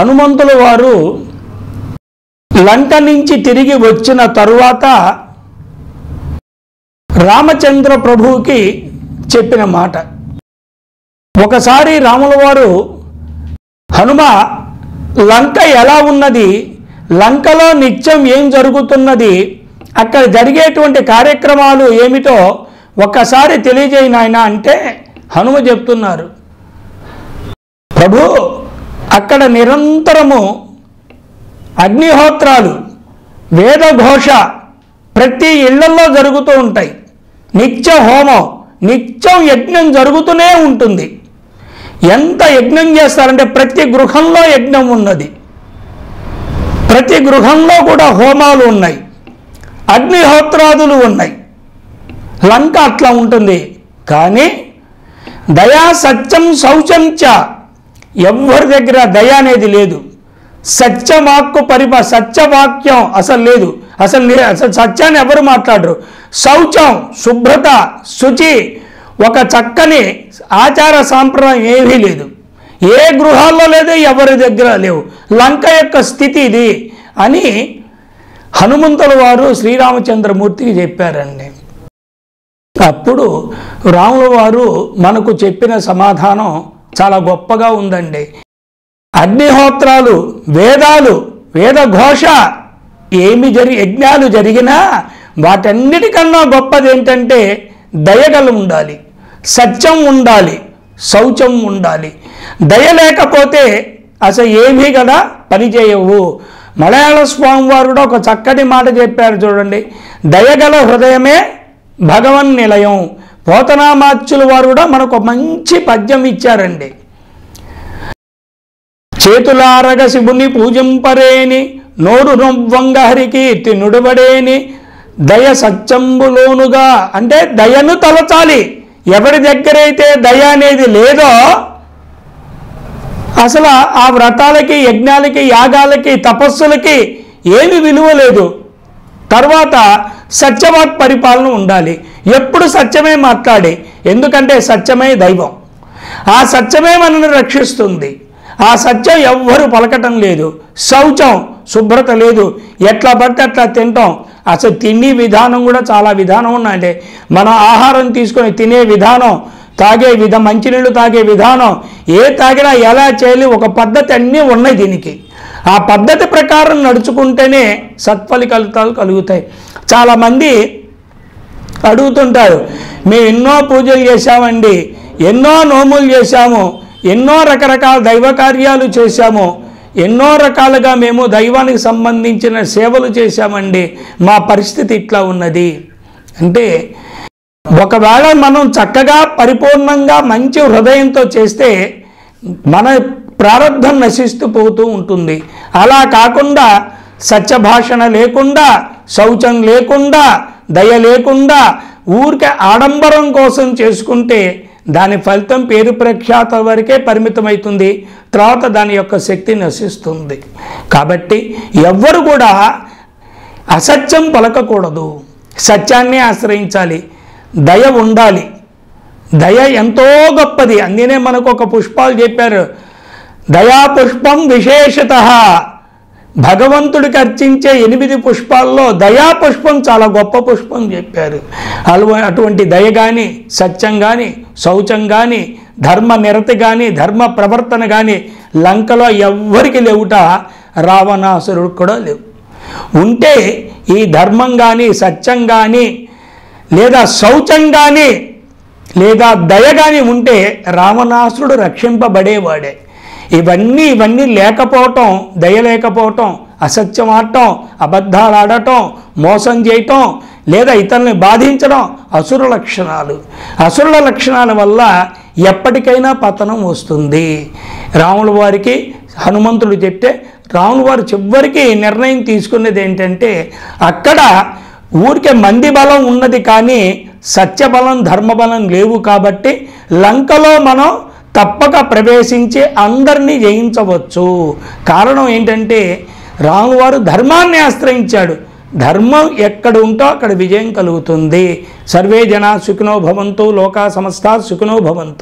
హనుమంతుల వారు లంక నుంచి తిరిగి వచ్చిన తరువాత రామచంద్ర ప్రభువుకి చెప్పిన మాట ఒకసారి రాముల వారు హనుమ లంక ఎలా ఉన్నది లంకలో నిత్యం ఏం జరుగుతున్నది అక్కడ జరిగేటువంటి కార్యక్రమాలు ఏమిటో ఒక్కసారి తెలియజేయి నాయన అంటే హనుమ చెప్తున్నారు ప్రభు అక్కడ నిరంతరము అగ్నిహోత్రాలు వేదఘోష ప్రతి ఇళ్లలో జరుగుతూ ఉంటాయి నిత్య హోమం నిత్యం యజ్ఞం జరుగుతూనే ఉంటుంది ఎంత యజ్ఞం చేస్తారంటే ప్రతి గృహంలో యజ్ఞం ఉన్నది ప్రతి గృహంలో కూడా హోమాలు ఉన్నాయి అగ్నిహోత్రాదులు ఉన్నాయి లంక అట్లా ఉంటుంది కానీ దయా సత్యం శౌచం చ ఎవ్వరి దగ్గర దయ అనేది లేదు సత్యవాక్కు పరిమ సత్యవాక్యం అసలు లేదు అసలు లే- అసలు సత్యాన్ని ఎవరు మాట్లాడరు శౌచం శుభ్రత శుచి ఒక చక్కని ఆచార సాంప్రదాయం ఏమీ లేదు ఏ గృహాల్లో లేదు ఎవరి దగ్గర లేవు లంక యొక్క స్థితి ఇది అని హనుమంతుల వారు శ్రీరామచంద్రమూర్తికి చెప్పారండి అప్పుడు రాముల వారు మనకు చెప్పిన సమాధానం చాలా గొప్పగా ఉందండి అగ్నిహోత్రాలు వేదాలు వేద ఘోష ఏమి జరి యజ్ఞాలు జరిగినా వాటన్నిటికన్నా గొప్పది ఏంటంటే దయగల ఉండాలి సత్యం ఉండాలి శౌచం ఉండాలి దయ లేకపోతే అసలు ఏమీ కదా పనిచేయవు మలయాళ స్వామి వారు కూడా ఒక చక్కటి మాట చెప్పారు చూడండి దయగల హృదయమే భగవన్ నిలయం పోతనామాచ్యుల వారు కూడా మనకు ఒక మంచి పద్యం ఇచ్చారండి చేతులారగ శివుని పూజింపరేని నోరు నొవ్వంగ హరికీర్తి నుడబడేని దయ సత్యంబులోనుగా అంటే దయను తలచాలి ఎవరి దగ్గరైతే దయ అనేది లేదో అసలు ఆ వ్రతాలకి యజ్ఞాలకి యాగాలకి తపస్సులకి ఏమి విలువ లేదు తర్వాత సత్యవాక్ పరిపాలన ఉండాలి ఎప్పుడు సత్యమే మాట్లాడి ఎందుకంటే సత్యమే దైవం ఆ సత్యమే మనల్ని రక్షిస్తుంది ఆ సత్యం ఎవ్వరు పలకటం లేదు శౌచం శుభ్రత లేదు ఎట్లా పడితే అట్లా తింటాం అసలు తిండి విధానం కూడా చాలా విధానం ఉన్నాయండి మన ఆహారం తీసుకొని తినే విధానం తాగే విధ మంచినీళ్ళు తాగే విధానం ఏ తాగినా ఎలా చేయాలి ఒక పద్ధతి అన్నీ ఉన్నాయి దీనికి ఆ పద్ధతి ప్రకారం నడుచుకుంటేనే సత్ఫలితాలు కలుగుతాయి చాలామంది అడుగుతుంటారు మేము ఎన్నో పూజలు చేశామండి ఎన్నో నోములు చేశాము ఎన్నో రకరకాల దైవ కార్యాలు చేశాము ఎన్నో రకాలుగా మేము దైవానికి సంబంధించిన సేవలు చేశామండి మా పరిస్థితి ఇట్లా ఉన్నది అంటే ఒకవేళ మనం చక్కగా పరిపూర్ణంగా మంచి హృదయంతో చేస్తే మన ప్రారంధం నశిస్తూ పోతూ ఉంటుంది అలా కాకుండా సత్యభాషణ లేకుండా శౌచం లేకుండా దయ లేకుండా ఊరికే ఆడంబరం కోసం చేసుకుంటే దాని ఫలితం పేరు ప్రఖ్యాత వరకే పరిమితమవుతుంది తర్వాత దాని యొక్క శక్తి నశిస్తుంది కాబట్టి ఎవ్వరు కూడా అసత్యం పలకకూడదు సత్యాన్ని ఆశ్రయించాలి దయ ఉండాలి దయ ఎంతో గొప్పది అందునే మనకు ఒక పుష్పాలు చెప్పారు దయా పుష్పం విశేషత భగవంతుడికి అర్చించే ఎనిమిది పుష్పాల్లో దయా పుష్పం చాలా గొప్ప పుష్పం చెప్పారు అలవ అటువంటి దయ కానీ సత్యం కానీ శౌచం కానీ ధర్మ నిరతి కానీ ధర్మ ప్రవర్తన కానీ లంకలో ఎవ్వరికి లేవుట రావణాసురుడు కూడా లేవు ఉంటే ఈ ధర్మం కానీ సత్యం కానీ లేదా శౌచం కానీ లేదా దయ కానీ ఉంటే రావణాసురుడు రక్షింపబడేవాడే ఇవన్నీ ఇవన్నీ లేకపోవటం దయ లేకపోవటం అసత్యం ఆడటం అబద్ధాలు ఆడటం మోసం చేయటం లేదా ఇతరుల్ని బాధించడం అసుర లక్షణాలు అసురుల లక్షణాల వల్ల ఎప్పటికైనా పతనం వస్తుంది రాముల వారికి హనుమంతుడు చెప్తే రాముల వారు చివరికి నిర్ణయం తీసుకున్నది ఏంటంటే అక్కడ ఊరికే మంది బలం ఉన్నది కానీ సత్యబలం ధర్మబలం లేవు కాబట్టి లంకలో మనం తప్పక ప్రవేశించి అందరినీ జయించవచ్చు కారణం ఏంటంటే రామువారు ధర్మాన్ని ఆశ్రయించాడు ధర్మం ఎక్కడ ఉంటో అక్కడ విజయం కలుగుతుంది సర్వే జనా సుఖినో భవంతు లోకా సమస్త సుఖినో భవంతు